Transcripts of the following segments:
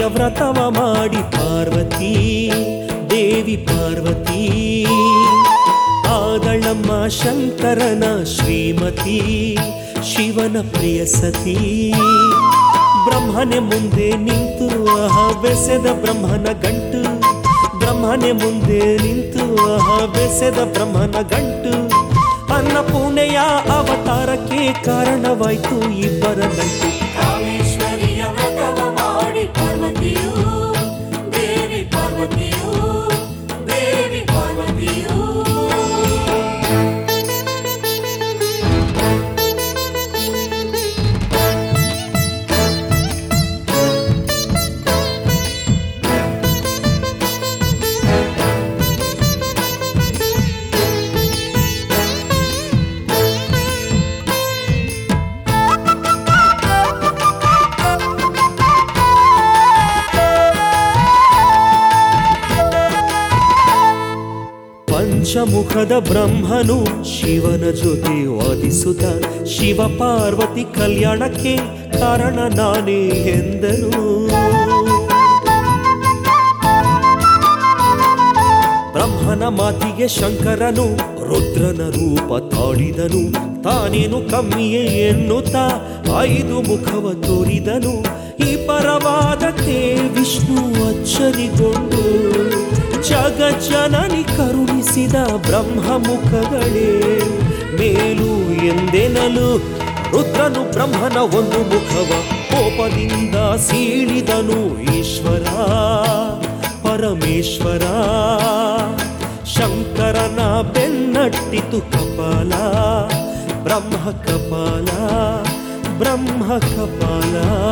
ವ್ರತವ ಮಾಡಿ ಪಾರ್ವತಿ ದೇವಿ ಪಾರ್ವತಿ ಆದಳಮ್ಮ ಶಂಕರನ ಶ್ರೀಮತಿ ಶಿವನ ಪ್ರಿಯ ಸತಿ ಬ್ರಹ್ಮನೆ ಮುಂದೆ ನಿಂತು ಆಹ ಬೆಸೆದ ಬ್ರಹ್ಮನ ಗಂಟು ಬ್ರಹ್ಮನೆ ಮುಂದೆ ನಿಂತು ಆಹ ಬೆಸೆದ ಬ್ರಹ್ಮನ ಗಂಟು ಅನ್ನಪೂರ್ಣೆಯ ಅವತಾರಕ್ಕೆ ಕಾರಣವಾಯ್ತು ಇಬ್ಬರ ನಂಟು ಕಾಮೇಶ್ವರಿಯ ವ್ರತವ ಮಾಡಿ ಪಾರ್ವತಿಯು ದೇವಿ ಪಾರ್ವತಿಯು ದೇವಿ ಪಾರ್ವತಿಯು ಪಂಚಮುಖದ ಬ್ರಹ್ಮನು ಶಿವನ ಜೊತೆ ವಾದಿಸುತ್ತ ಶಿವ ಪಾರ್ವತಿ ಕಲ್ಯಾಣಕ್ಕೆ ಕಾರಣ ನಾನೇ ಎಂದನು ಬ್ರಹ್ಮನ ಮಾತಿಗೆ ಶಂಕರನು ರುದ್ರನ ರೂಪ ತಾಳಿದನು ತಾನೇನು ಕಮ್ಮಿಯೇ ಎನ್ನುತ್ತಾ ಐದು ಮುಖವ ತೋರಿದನು ಈ ಪರವಾದಕ್ಕೆ ವಿಷ್ಣು ಅಚ್ಚರಿಗೊಂಡು ಜಗಜ್ಜನನಿ ಕರುಣಿಸಿದ ಬ್ರಹ್ಮ ಮುಖಗಳೇ ಮೇಲು ಎಂದೆನಲು ರುದ್ರನು ಬ್ರಹ್ಮನ ಒಂದು ಮುಖವ ಕೋಪದಿಂದ ಸೀಳಿದನು ಈಶ್ವರ ಪರಮೇಶ್ವರ ಶಂಕರನ ಬೆನ್ನಟ್ಟಿತು ಕಪಾಲ ಬ್ರಹ್ಮ ಕಪಾಲ ಬ್ರಹ್ಮ ಕಪಾಲ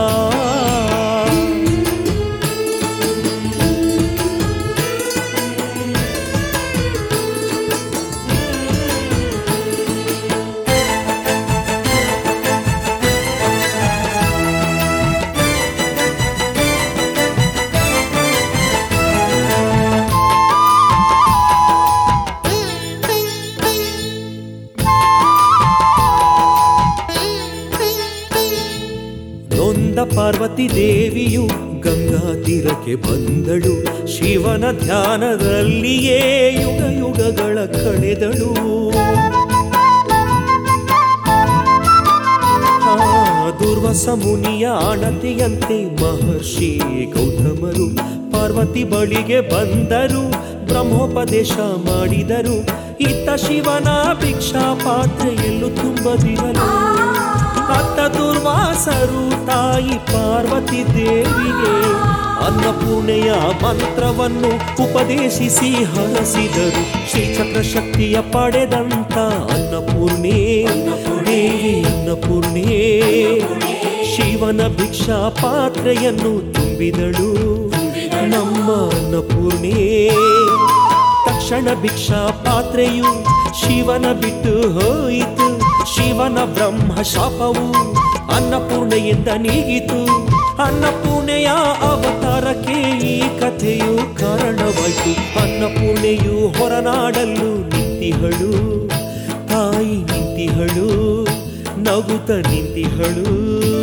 ನೊಂದ ಪಾರ್ವತಿ ದೇವಿಯು ಗಂಗಾ ತೀರಕ್ಕೆ ಬಂದಳು ಶಿವನ ಧ್ಯಾನದಲ್ಲಿಯೇ ಯುಗ ಯುಗಗಳ ಕಳೆದಳು ಆ, ದುರ್ವಸ ಮುನಿಯ ಆಣತಿಯಂತೆ ಮಹರ್ಷಿ ಗೌತಮರು ಪಾರ್ವತಿ ಬಳಿಗೆ ಬಂದರು ಬ್ರಹ್ಮೋಪದೇಶ ಮಾಡಿದರು ಇತ್ತ ಶಿವನ ಭಿಕ್ಷಾ ಪಾತ್ರೆಯಲ್ಲೂ ತುಂಬದಿರಲು ಅತ್ತ ದುರ್ವಾಸರು ತಾಯಿ ಪಾರ್ವತಿ ದೇವಿಗೆ ಅನ್ನಪೂರ್ಣೆಯ ಮಂತ್ರವನ್ನು ಉಪದೇಶಿಸಿ ಹರಸಿದರು ಶ್ರೀಚಕ್ರ ಶಕ್ತಿಯ ಪಡೆದಂತ ಅನ್ನಪೂರ್ಣೆ ದೇವಿ ಅನ್ನಪೂರ್ಣೆ ಶಿವನ ಭಿಕ್ಷಾ ಪಾತ್ರೆಯನ್ನು ತುಂಬಿದಳು ನಮ್ಮ ಅನ್ನಪೂರ್ಣೆ ತಕ್ಷಣ ಭಿಕ್ಷಾ ಪಾತ್ರೆಯು ಶಿವನ ಬಿಟ್ಟು ಹೋಯಿತು ಶಿವನ ಬ್ರಹ್ಮ ಶಾಪವು ಅನ್ನಪೂರ್ಣೆಯಿಂದ ನೀಗಿತು ಅನ್ನಪೂರ್ಣೆಯ ಅವತಾರಕ್ಕೆ ಈ ಕಥೆಯು ಕಾರಣವಾಯಿತು ಅನ್ನಪೂರ್ಣೆಯು ಹೊರನಾಡಲು ನಿಂತಿಹಳು ತಾಯಿ ನಿಂತಿಹಳು ನಗುತ್ತ ನಿಂತಿಹಳು